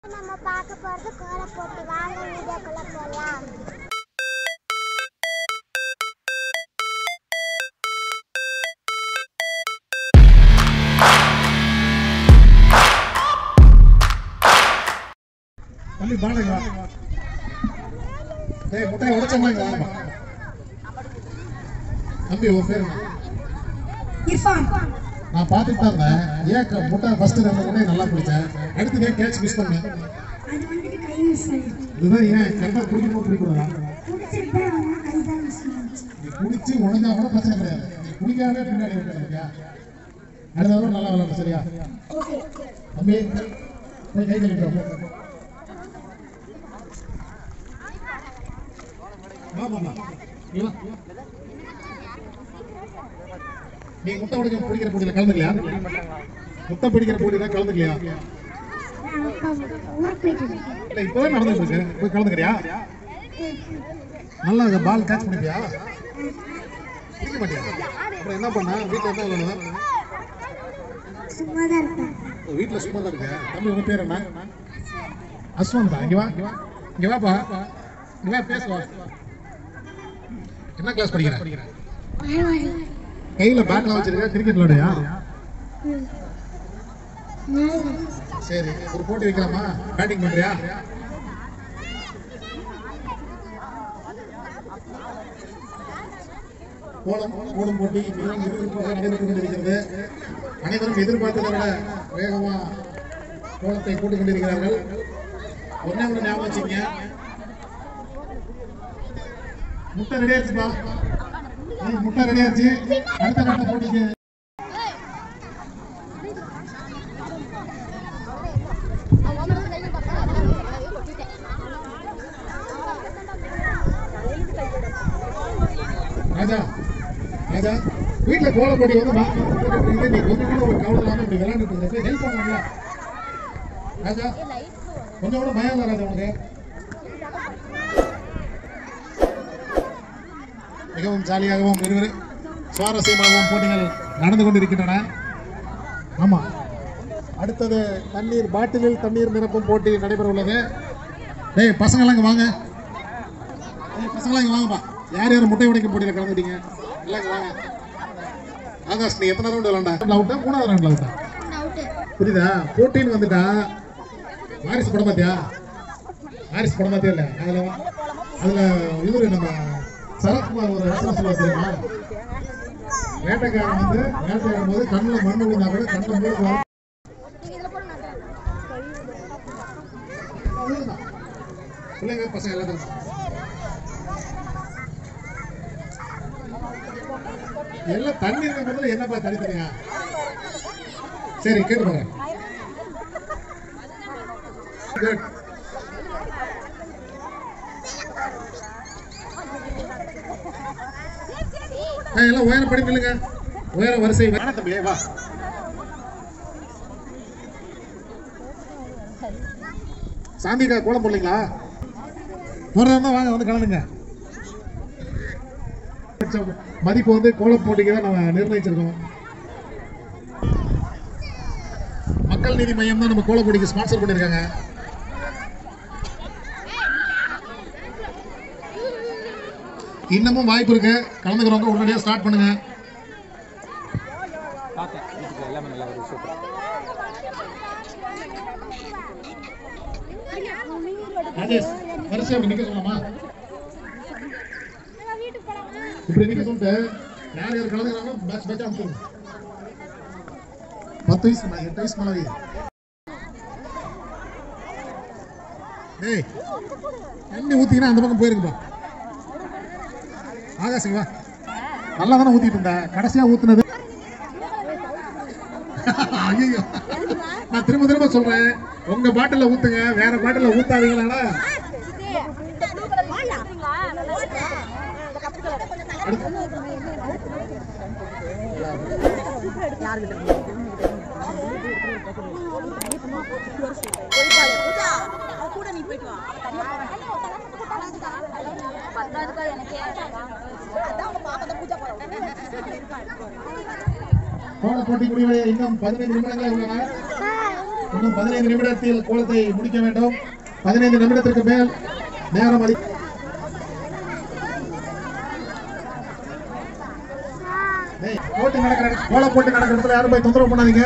நம்ம பார்க்க போறது கோல போட்டி வாங்க வீடியோக்குள்ள போலாம் தம்பி பாருங்க டேய் முட்டையை உடைச்சோம்னா இங்க வாங்கப்பா தம்பி உன் பேர் என்ன? இர்ஃபான் நான் பார்த்துட்டு தான் இருந்தேன் ஏன் க- முட்டை ஃபர்ஸ்ட் ரெண்டு முட்டையை நல்லா பிடிச்சேன் அடுத்து ஏன் கேட்ச் மிஸ் பண்ணேன் அது வந்துட்டு கை மிஸ் ஆயிடுச்சு இதுதான் ஏன் கரெக்டாக பிடிக்கணும் பிடிக்கூடாதா பிடிச்சிருப்பேன் ஆனால் கை தான் மிஸ் ஆயிடுச்சு நீ குடிச்சு உடஞ்சா கூட பிரச்சனை கிடையாது நீ குடிக்காமலே பின்னாடி விட்டுருக்கியா அடுத்த தடவை நல்லா விளாட சரியா ஓகே தம்பி போய் கை கழிப்போம் வா மாமா நீ வா நீ முட்டை உடைக்க பிடிக்கிற போட்டியில கலந்துக்கலையா முட்டை பிடிக்கிற போட்டியில கலந்துக்கலையா நான் அப்பா ஊருக்கு போயிட்டு இருக்கேன் இல்ல இப்பவே நடந்துட்டு இருக்கு போய் கலந்துக்கிறியா நல்லா பால் கேட்ச் பண்ணிப்பியா பிடிக்க மாட்டியா அப்புறம் என்ன பண்ண வீட்டுல என்ன விளையாடுவேன் சும்மா தான் இருப்பேன் வீட்டுல சும்மா தான் இருக்க தம்பி உங்க பேர் என்ன அஸ்வந்தா இங்க வா இங்க வாப்பா இங்க வா பேசுவா என்ன கிளாஸ் படிக்கிற வாழ்வாரி கையில பேட்ல வச்சிருக்க கிரிக்கெட் விளையாடுயா நல்லது சரி ஒரு போட்டி வைக்கலாமா பேட்டிங் பண்றியா கோலம் கோலம் போட்டி மிகவும் விறுவிறுப்பாக நடைபெற்றுக் கொண்டிருக்கிறது அனைவரும் எதிர்பார்த்ததை விட வேகமா கோலத்தை போட்டுக் கொண்டிருக்கிறார்கள் ஒன்னே ஒன்று ஞாபகம் வச்சுங்க முட்டை ரெடி ஆச்சுப்பா ஏய், முட்டை ரெடி ஆச்சு அடுத்த கட்ட போட்டிக்கு ராஜா ராஜா வீட்டுல கோலப்பொடி வந்து வா- போட்டுட்டு நீ கொஞ்சம் கூட ஒரு கவலை இல்லாம இப்படி விளையாண்டுட்டு இருந்த போய் ஹெல்ப் பண்ணல ராஜா கொஞ்சம் கூட பயம் இல்லை ராஜா உனக்கு மிகவும் ஜாலியாகவும் விறுவிறு சுவாரஸ்யமாகவும் போட்டிகள் நடந்து கொண்டிருக்கின்றன ஆமா அடுத்தது தண்ணீர் பாட்டிலில் தண்ணீர் நிரப்பும் போட்டி நடைபெற உள்ளது டேய் பசங்களாம் இங்க வாங்க ஏய், பசங்களா இங்க வாங்கப்பா யார் யார் முட்டை உடைக்கும் போட்டியில கலந்துட்டீங்க எல்லாம் இங்க வாங்க ஆகாஷ் நீ எத்தனை ரவுண்ட் விளாண்டா அவுட்டா மூணாவது ரவுண்ட்ல அவுட்டா புரியுதா போட்டின்னு வந்துட்டா வாரிசு படம் பார்த்தியா வாரிசு படம் பார்த்தியா இல்ல அதுல வ- அதுல இவரு நம்ம சரத்குமார் ஒரு வசனம் சொல்லுவார் தெரியுமா வேட்டைக்காரன் வந்து வேட்டையாடும் போது கண்ணுல மண்ணு விழுந்தா கூட கண்ணுல மூணு அவ்வளவுதான் பிள்ளைங்க பசங்க எல்லாத்தையும் எல்லாம் தண்ணி இருக்க முதல்ல என்னப்பா தனித்தனியா சரி கேட்டு பாருங்க Good. ஆ, எல்லாம் உயரம் படி நில்லுங்க உயர வரிசை வேணா தம்பி வா சாந்திக்கா கோலம் போடலீங்களா போறதா வாங்க வந்து கலந்துங்க மதிப்பு வந்து கோலம் போட்டிக்கு தான் நம்ம நிர்ணயிச்சிருக்கோம் மக்கள் நீதி மையம் தான் நம்ம கோலம் போட்டிக்கு ஸ்பான்சர் பண்ணியிருக்காங்க இன்னமும் வாய்ப்பு இருக்கு கலந்துக்கிறவங்க உடனடியாக ஸ்டார்ட் பண்ணுங்க பார்த்தேன் வீட்டுக்கு எல்லாமே நல்லா வருது சூப்பர் ராஜேஷ் வரிசை அப்படி நிக்க சொல்லலாமா இப்படி நிக்க சொல்லிட்டு யார் யார் கலந்துக்கிறாங்களோ பேட்ச் பேட்ச் அனுப்பிடுங்க பத்து வயசு மே- எட்டு வயசு மேலே வை. டேய் தண்ணி ஊத்திங்கன்னா அந்த பக்கம் போயிருக்குப்பா ஆகாசிங்க வா நல்லா தானே ஊத்திட்டு இருந்த கடைசியா ஊத்துனது ஐயோ நான் திரும்ப திரும்ப சொல்றேன் உங்க பாட்டில ஊத்துங்க வேற பாட்டில ஊத்தாதீங்களா கோல போட்டி முடிவடைய இன்னும் பதினைந்து நிமிடங்களே உள்ளன இன்னும் பதினைந்து நிமிடத்தில் கோலத்தை முடிக்க வேண்டும் பதினைந்து நிமிடத்திற்கு மேல் நேரம் அதி ஏய், போட்டி நடக்கிற இடத்துல- கோல போட்டி நடக்கிற இடத்துல யாரும் போய் தொந்தரவு பண்ணாதீங்க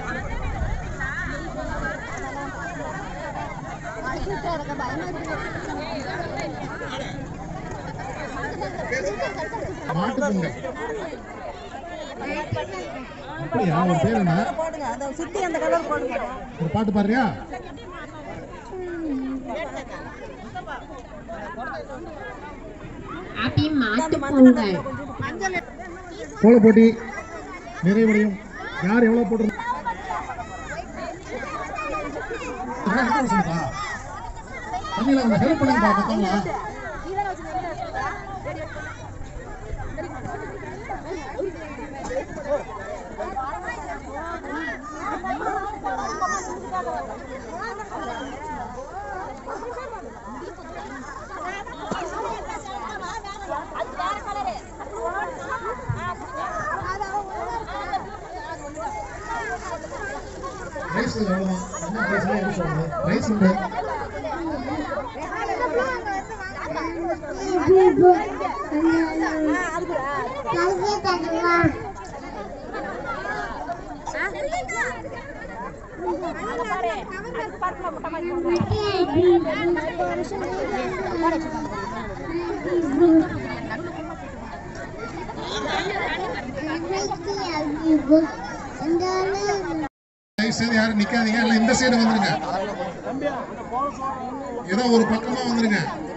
மாட்டு பொங்கல் அப்படியா ஒரு பேர் என்ன போடுங்க அதை சுத்தி அந்த கலர் போடுங்க ஒரு பாட்டு பாடுறியா ஹாப்பி மாட்டு பொங்கல் கோல போட்டி நிறைவடையும் யார் எவ்வளவு போட்டு தண்ணியில கொஞ்சம் ஹெல்ப் பண்ணுங்க பார்த்தீங்களா ரைஸ் எவ்வளவுதான் என்ன ரைஸ்ல எப்படி சொல்றது ரைஸ் உண்டு கல்வி தருவா தயவு செய்து யாரும் நிக்காதீங்க இல்ல இந்த சைடு வந்துருங்க ஏதோ ஒரு பக்கமா வந்துருங்க